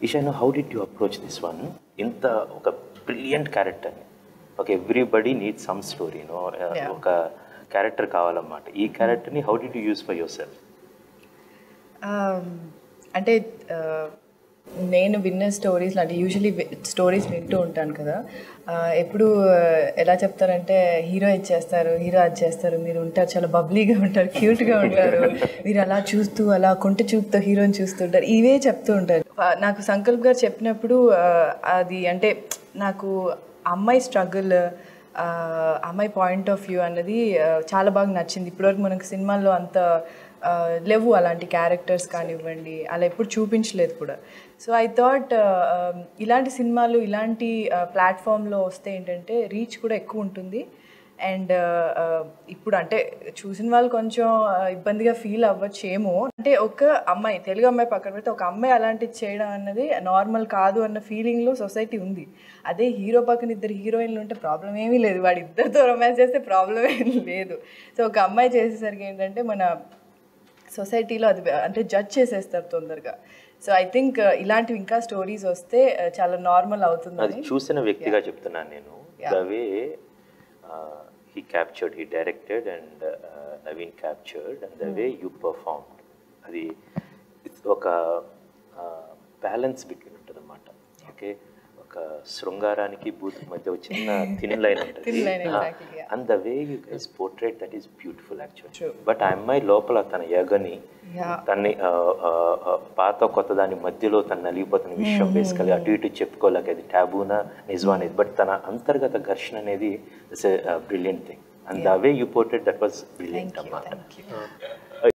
ఇషాను how did you approach this one ఇంత ఒక brilliant character ఒక everybody need some story no Yeah. ఒక character కావాలన్నమాట ఈ క్యారెక్టర్ని how did you use for yourself Um, అంటే uh, నేను విన్న స్టోరీస్ అంటే యూజువలీ స్టోరీస్ వింటూ ఉంటాను కదా Uh, ఎప్పుడు uh, ఎలా చెప్తారంటే హీరో ఇచ్చేస్తారు హీరో అది చేస్తారు మీరు ఉంటారు చాలా బబ్లీగా ఉంటారు క్యూట్గా ఉంటారు మీరు అలా చూస్తూ అలా కొంట చూపుతో హీరోని చూస్తుంటారు ఇవే చెప్తూ ఉంటారు Uh, నాకు సంకల్ప్ గారు చెప్పినప్పుడు uh, అది అంటే నాకు అమ్మాయి స్ట్రగుల్ ఆ, అమ్మాయి పాయింట్ ఆఫ్ వ్యూ అన్నది ఆ, చాలా బాగా నచ్చింది ఇప్పటివరకు మనకు సినిమాల్లో అంత ఆ, లేవు అలాంటి క్యారెక్టర్స్ కానివ్వండి అలా ఎప్పుడు చూపించలేదు కూడా సో ఐ థాట్ ఇలాంటి సినిమాలు ఇలాంటి ప్లాట్ఫామ్లో వస్తే ఏంటంటే రీచ్ కూడా ఎక్కువ ఉంటుంది అండ్ ఇప్పుడు అంటే చూసిన వాళ్ళు కొంచెం ఆ, ఇబ్బందిగా ఫీల్ అవ్వచ్చు ఏమో అంటే ఒక అమ్మాయి తెలుగు అమ్మాయి పక్కన పెడితే ఒక అమ్మాయి అలాంటిది చేయడం అన్నది నార్మల్ కాదు అన్న ఫీలింగ్లో సొసైటీ ఉంది అదే హీరో పక్కన ఇద్దరు హీరోయిన్లు ఉంటే ప్రాబ్లం ఏమీ లేదు వాడు ఇద్దరితో రొమాన్స్ చేస్తే ప్రాబ్లం ఏం లేదు సో ఒక అమ్మాయి చేసేసరికి ఏంటంటే మన సొసైటీలో అది అంటే జడ్జ్ చేసేస్తారు తొందరగా సో ఐ థింక్ ఇలాంటివి ఇంకా స్టోరీస్ వస్తే uh, చాలా నార్మల్ అది అవుతుంది చూసిన వ్యక్తిగా చెప్తున్నాను నేను the way he captured he directed and Naveen captured and the way you performed అది it's ఒక బ్యాలెన్స్ బిట్వీన్ ఉంటుంది అనమాట ఓకే ఒక శృంగారానికి బూత్ మధ్య ఒక చిన్న థిన్ లైన్ ఉంటుంది Thin line, exactly, yeah. And the way you guys portray that is beautiful actual but ఆ అమ్మాయి లోపల తన ఎగని Yeah. తన్ని ఆ, ఆ, ఆ, పాత కొత్త దాని మధ్యలో తను నలిగిపోతున్న విషయం బేసికలీ అటు ఇటు చెప్పుకోలేక అది టాబూనా నిజమా అనేది బట్ తన అంతర్గత ఘర్షణ అనేది it's brilliant thing and the way you portray that was brilliant thank you అన్నమాట థ్యాంక్ యూ